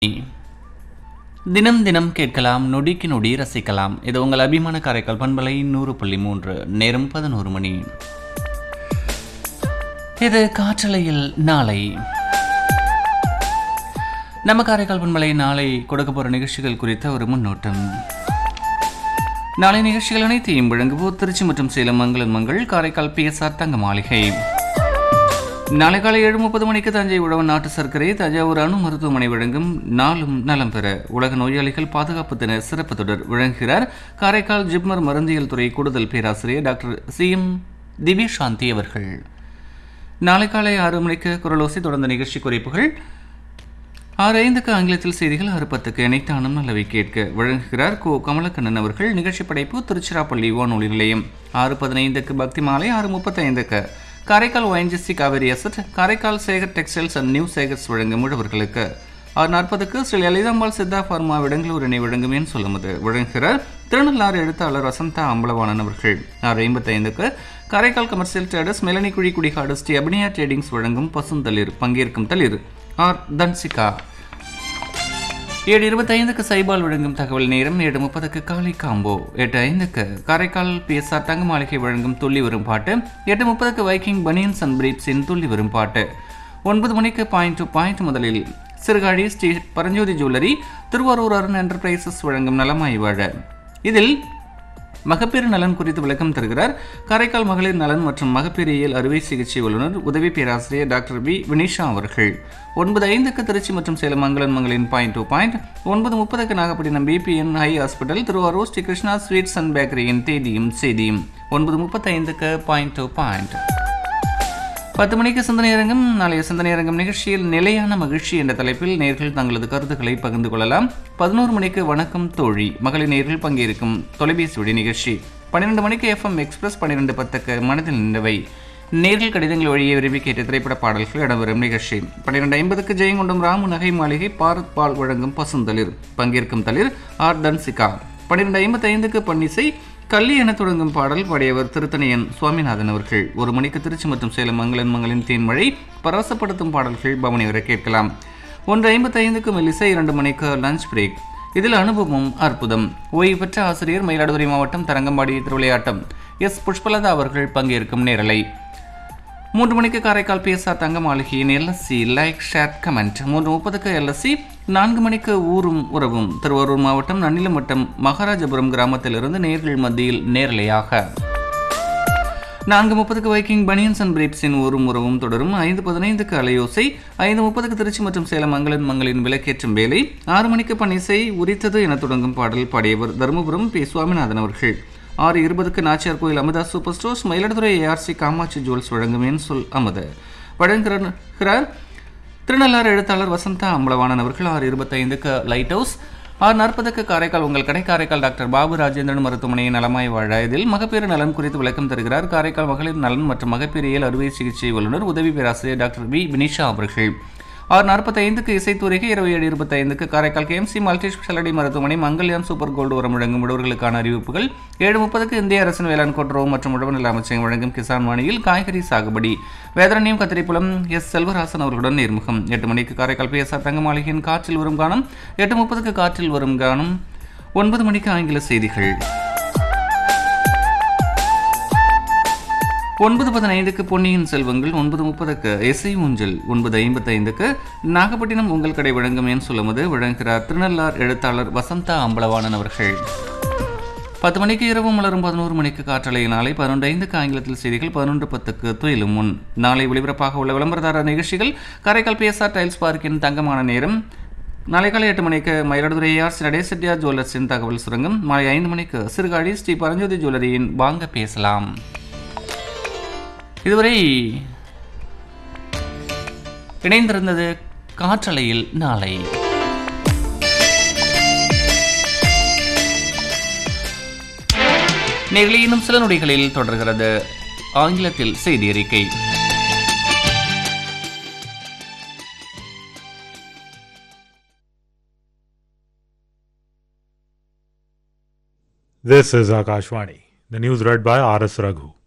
தினம் தினம் கேட்கலாம் நொடிக்கு நொடி ரசிக்கலாம் இது உங்கள் அபிமான காரைக்கால் பண்பலை நூறு புள்ளி மூன்று நேரம் பதினோரு மணி இது காற்றலையில் நாளை நம்ம காரைக்கால் பண்பலை நாளை கொடுக்க போகிற நிகழ்ச்சிகள் குறித்த ஒரு முன்னோட்டம் நாளை நிகழ்ச்சிகள் அனைத்தையும் வழங்குவோர் திருச்சி மற்றும் சேலம் மங்களன் மங்கள் காரைக்கால் பிஎஸ்ஆர் தங்க மாளிகை நாளை காலை ஏழு முப்பது மணிக்கு தஞ்சை உழவன் நாட்டு சர்க்கரை தஞ்சாவூர் அணு மருத்துவமனை வழங்கும் நாளும் நலம் பெற உலக நோயாளிகள் பாதுகாப்பு தின சிறப்பு தொடர் வழங்குகிறார் காரைக்கால் ஜிப்மர் மருந்தியல் துறை கூடுதல் பேராசிரியர் டாக்டர் சி எம் திவ்ய சாந்தி அவர்கள் நாளை காலை ஆறு மணிக்கு குரலோசி தொடர்ந்த நிகழ்ச்சி குறிப்புகள் ஆறு ஐந்துக்கு ஆங்கிலத்தில் செய்திகள் ஆறு பத்துக்கு இணைத்தானும் நல்லவை கேட்க வழங்குகிறார் கோ கமலக்கண்ணன் அவர்கள் நிகழ்ச்சி படைப்பு திருச்சிராப்பள்ளி வானொலி நிலையம் ஆறு பதினைந்துக்கு பக்தி மாலை ஆறு முப்பத்தைந்துக்கு Karaikal ONGC Cauvery asset Karaikal Sekar textiles and new Sekars வழங்கும் உழவர்களுக்கு ஆறு நாற்பதுக்கு ஸ்ரீ லலிதாம்பாள் சித்தா ஃபார்மா விடங்களூர் இணை வழங்கும் என் சொல்லுமது வழங்குகிறார் திருநள்ளாறு எழுத்தாளர் வசந்தா அம்பலவாணன் அவர்கள் ஆறு ஐம்பத்தைந்துக்கு காரைக்கால் கமர்ஷியல் ட்ரேடர்ஸ் மெலனி குழி குடிகாடு ஸ்ரீ அபினியா ட்ரேடிங்ஸ் வழங்கும் பசுந்தளிர் பங்கேற்கும் தளிர் ஆர் தன்சிகா ஏழு இருபத்தைந்துக்கு சைபால் வழங்கும் தகவல் நேரம் ஏழு முப்பதுக்கு காலை காம்போ எட்டு ஐந்துக்கு காரைக்கால் பிஎஸ்ஆர் தங்க மாளிகை வழங்கும் துள்ளி வரும் பாட்டு எட்டு முப்பதுக்கு வைக்கிங் பனியன்ஸ் அண்ட் பிரீப்ஸின் துள்ளி வரும் பாட்டு ஒன்பது மணிக்கு பாயிண்ட் டு பாயிண்ட் முதலில் சிறுகாழி ஸ்ரீ பரஞ்சோதி ஜுவல்லரி திருவாரூர் அருண் என்டர்பிரைசஸ் வழங்கும் நலமாய் வாழ இதில் மகப்பேறு நலன் குறித்து விளக்கம் தருகிறார் காரைக்கால் மகளிர் நலன் மற்றும் மகப்பேறியல் அறுவை சிகிச்சை வல்லுநர் உதவி பேராசிரியர் டாக்டர் வி வினிஷா அவர்கள் ஒன்பது ஐந்துக்கு திருச்சி மற்றும் சேலம் மங்களன் மங்களின் பாயிண்ட் டூ பாயிண்ட் ஒன்பது முப்பதுக்கு Nagapattinam PBN high hospital Tiruvarur Sri Krishna sweets and பேக்கரியின் தேதியும் செய்தியும் ஒன்பது முப்பத்தைந்துக்கு பாயிண்ட் டூ பாயிண்ட் பத்து மணிக்கு சிந்தனையரங்கம் நாளைய சிந்தனையரங்கம் நிகழ்ச்சியில் நிலையான மகிழ்ச்சி என்ற தலைப்பில் நேர்கள் தங்களது கருத்துக்களை பகிர்ந்து கொள்ளலாம் பதினோரு மணிக்கு வணக்கம் தோழி மகளிர் நேர்கள் பங்கேற்கும் தொலைபேசி வழி நிகழ்ச்சி பன்னிரெண்டு மணிக்கு எஃப்எம் எக்ஸ்பிரஸ் பன்னிரெண்டு பத்துக்கு மனதில் நின்றவை நேர்கள் கடிதங்கள் வழியே விரும்பி கேட்ட திரைப்பட பாடல்கள் இடம்பெறும் நிகழ்ச்சி பன்னிரெண்டு ஐம்பதுக்கு ஜெயங்கொண்டம் ராமு நகை மாளிகை பாரத் பால் வழங்கும் பசுந்தளிர் பங்கேற்கும் தளிர் ஆர் தன்சிகா பன்னிரெண்டு ஐம்பத்தி ஐந்துக்கு பன்னிசை கள்ளி என தொடங்கும் பாடல் பாடியவர் திருத்தணியன் சுவாமிநாதன் அவர்கள் ஒரு மணிக்கு திருச்சி மற்றும் சேலம் மங்களன் மங்களின் தேன்மழை பரவசப்படுத்தும் பாடல்கள் பவனி வரை கேட்கலாம் ஒன்று ஐம்பத்தைந்துக்கு மெல்லிசை இரண்டு மணிக்கு லஞ்ச் பிரேக் இதில் அனுபவம் அற்புதம் ஓய்வு பெற்ற ஆசிரியர் மயிலாடுதுறை மாவட்டம் தரங்கம்பாடி திருவிளையாட்டம் எஸ் புஷ்பலதா அவர்கள் பங்கேற்கும் நேரலை மூன்று மணிக்கு காரைக்கால் பிஎஸ்ஆர் தங்க மாளிகையின் எல்எஸ்சி லைக் ஷேர் கமெண்ட் மூன்று முப்பதுக்கு எல்எஸ்சி நான்கு மணிக்கு ஊரும் உறவும் திருவாரூர் மாவட்டம் நன்னிலம் வட்டம் மகாராஜபுரம் கிராமத்திலிருந்து நேர்கள் மத்தியில் நேரலையாக நான்கு முப்பதுக்கு வைக்கிங் பனியன்ஸ் அண்ட் பிரேப்ஸின் ஊரும் உறவும் தொடரும் ஐந்து பதினைந்துக்கு அலையோசை ஐந்து முப்பதுக்கு திருச்சி மற்றும் சேலம் மங்களன் மங்களின் விளக்கேற்றும் வேலை ஆறு மணிக்கு பணிசை உரித்தது என தொடங்கும் பாடல் பாடியவர் தருமபுரம் பி சுவாமிநாதன் அவர்கள் ஆறு இருபதுக்கு Nachiyar Koil Amudha super stores Mayiladuthurai ARC Kamatchi jewels வழங்கும் என் சொல் அமுத வழங்குகிறார் திருநள்ளாறு எழுத்தாளர் வசந்தா அம்பலவாணன் அவர்கள் ஆறு இருபத்தைந்துக்கு லைட் ஹவுஸ் ஆறு நாற்பதுக்கு காரைக்கால் உங்கள் கடை காரைக்கால் டாக்டர் பாபு ராஜேந்திரன் மருத்துவமனையின் நலமாய் வாழ இதில் மகப்பேறு நலன் குறித்து விளக்கம் தருகிறார் காரைக்கால் மகளிர் நலன் மற்றும் மகப்பேறியல் அறுவை சிகிச்சை வல்லுநர் உதவி பேராசிரியர் டாக்டர் வி வினிஷா அவர்கள் ஆறு நாற்பத்தைந்துக்கு இசைத்துறைக்கு இருபது ஏழு இருபத்தைந்துக்கு காரைக்கால் கேஎம்சி மல்டி ஸ்பெஷாலிட்டி மருத்துவமனை மங்கல்யான் சூப்பர் கோல்டு உரம் வழங்கும் விடுவர்களுக்கான அறிவிப்புகள் ஏழு முப்பதுக்கு இந்திய அரசின் வேளாண் கூட்டுறவு மற்றும் உழவு நல அமைச்சகம் வழங்கும் கிசான் வாணியில் காய்கறி சாகுபடி வேதரண்யம் கத்திரிப்புலம் எஸ் செல்வராசன் அவர்களுடன் நேர்முகம் எட்டு மணிக்கு காரைக்கால் பிஎஸ்ஆர் தங்க மாளிகையின் காற்றில் வரும் கானம் எட்டு முப்பதுக்கு காற்றில் வரும் கானம் ஒன்பது மணிக்கு ஆங்கில செய்திகள் ஒன்பது பதினைந்துக்கு பொன்னியின் செல்வங்கள் ஒன்பது முப்பதுக்கு இசை ஊஞ்சல் ஒன்பது ஐம்பத்தைந்துக்கு நாகப்பட்டினம் உங்கள் கடை வழங்கும் என் சொல்லுவது வழங்குகிறார் திருநள்ளார் எழுத்தாளர் வசந்தா அம்பலவாணன் அவர்கள் பத்து மணிக்கு இரவு மலரும் பதினோரு மணிக்கு காற்றலை நாளை பதினொன்று ஐந்துக்கு ஆங்கிலத்தில் செய்திகள் பதினொன்று பத்துக்கு துயிலும் முன் நாளை ஒளிபரப்பாக உள்ள விளம்பரதார நிகழ்ச்சிகள் காரைக்கால் பிஎஸ்ஆர் டைல்ஸ் பார்க்கின் தங்கமான நேரம் நாளை காலை எட்டு மணிக்கு மயிலாடுதுறை ஆர் நடேசெட்டியார் ஜுவல்லர்ஸின் தகவல் சுரங்கம் மாலை ஐந்து மணிக்கு சிறுகாழி ஸ்ரீ பரஞ்சோதி ஜுவல்லரியின் வாங்க பேசலாம் இதுவரை இணைந்திருந்தது காற்றலையில் நாளை நேரில் இன்னும் சில நொடிகளில் தொடர்கிறது ஆங்கிலத்தில் செய்தி அறிக்கை This is Akashvani. The news read by R.S. Raghu.